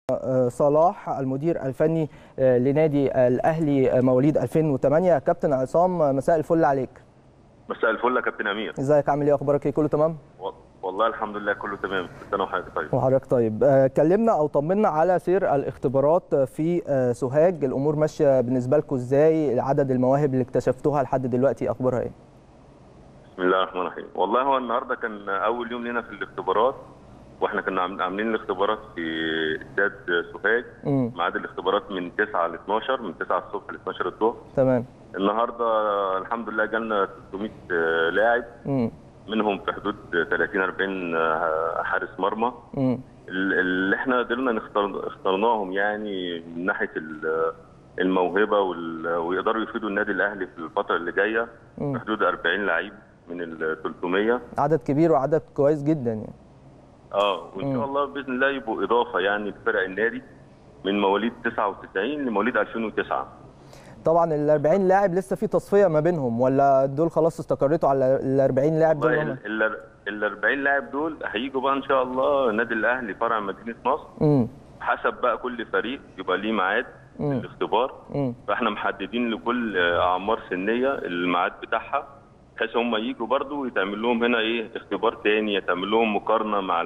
صلاح المدير الفني لنادي الاهلي مواليد 2008 كابتن عصام مساء الفل عليك مساء الفل يا كابتن امير ازيك عامل ايه اخبارك ايه كله تمام والله الحمد لله كله تمام كل سنه وحضرتك طيب وحضرتك طيب كلمنا او طمنا على سير الاختبارات في سوهاج الامور ماشيه بالنسبه لكم ازاي عدد المواهب اللي اكتشفتوها لحد دلوقتي اخبارها ايه بسم الله الرحمن الرحيم والله هو النهارده كان اول يوم لنا في الاختبارات واحنا كنا عاملين الاختبارات في استاد سوهاج ميعاد الاختبارات من 9 ل 12 من 9 الصبح ل 12 الظهر تمام النهارده الحمد لله جالنا 300 لاعب مم. منهم في حدود 30 40 حارس مرمى مم. اللي احنا قدرنا نختار اخترناهم يعني من ناحيه الموهبه ويقدروا يفيدوا النادي الاهلي في الفتره اللي جايه في حدود 40 لعيب من ال 300 عدد كبير وعدد كويس جدا يعني اه وان شاء الله باذن الله يبقوا اضافه يعني لفرق النادي من مواليد 99 لمواليد 2009 طبعا ال 40 لاعب لسه في تصفيه ما بينهم ولا دول خلاص استقريتوا على ال 40 لاعب دول ال 40 لاعب دول هيجوا بقى ان شاء الله النادي الاهلي فرع مدينه نصر امم حسب بقى كل فريق يبقى ليه ميعاد الاختبار مم. فاحنا محددين لكل اعمار سنيه الميعاد بتاعها بحيث هم يجوا برضو ويتعمل لهم هنا ايه اختبار تاني يتعمل لهم مقارنه مع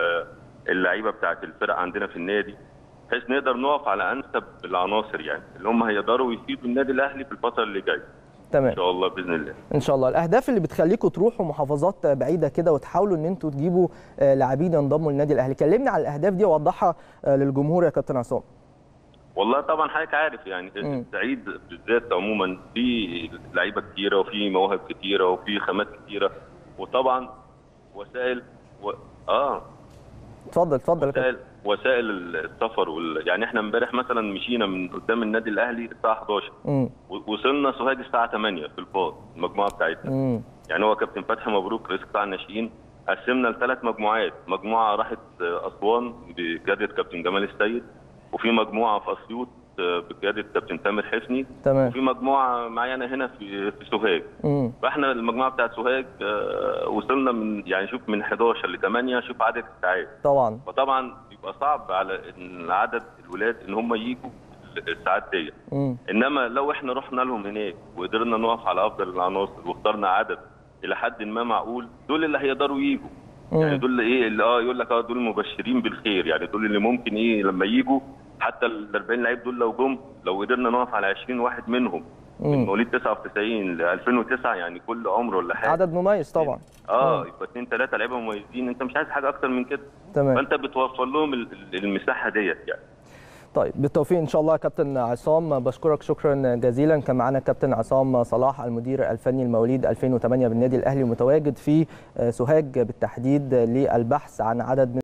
اللعيبه بتاعه الفرق عندنا في النادي بحيث نقدر نقف على انسب العناصر يعني اللي هم هيقدروا يفيدوا النادي الاهلي في الفتره اللي جايه تمام ان شاء الله باذن الله ان شاء الله الاهداف اللي بتخليكم تروحوا محافظات بعيده كده وتحاولوا ان انتوا تجيبوا لاعبين ينضموا للنادي الاهلي كلمني على الاهداف دي ووضحها للجمهور يا كابتن عصام والله طبعا حضرتك عارف يعني الصعيد بالذات عموما في لعيبه كتيره وفي مواهب كتيره وفي خامات كتيره وطبعا وسائل و... اه اتفضل اتفضل وسائل وسائل السفر وال... يعني احنا امبارح مثلا مشينا من قدام النادي الاهلي الساعه 11 امم وصلنا سوهاج الساعه 8 في الباص المجموعه بتاعتنا امم يعني هو كابتن فتحي مبروك رئيس قطاع الناشئين قسمنا لثلاث مجموعات مجموعه راحت اسوان بقياده كابتن جمال السيد وفي مجموعه في اسيوط بقياده كابتن تامر حسني تمام وفي مجموعه معانا هنا في في سوهاج امم فاحنا المجموعه بتاعت سوهاج آه وصلنا من يعني شوف من 11 ل 8 شوف عدد الساعات طبعا فطبعا بيبقى صعب على ان عدد الولاد ان هم يجوا الساعات دي امم انما لو احنا رحنا لهم هناك وقدرنا نقف على افضل العناصر واخترنا عدد الى حد ما معقول دول اللي هيقدروا يجوا يعني دول ايه اللي اه يقول لك اه دول مبشرين بالخير يعني دول اللي ممكن ايه لما يجوا حتى ال 40 لعيب دول لو جم لو قدرنا نقف على 20 واحد منهم من مواليد 99 ل 2009 يعني كل عمر ولا حاجه عدد مميز طبعا اه يبقى اثنين ثلاثه لعيبه مميزين انت مش عايز حاجه اكتر من كده تمام فانت بتوفر لهم المساحه ديت يعني طيب بالتوفيق ان شاء الله يا كابتن عصام بشكرك شكرا جزيلا كان معانا كابتن عصام صلاح المدير الفني المواليد 2008 بالنادي الاهلي ومتواجد في سوهاج بالتحديد للبحث عن عدد من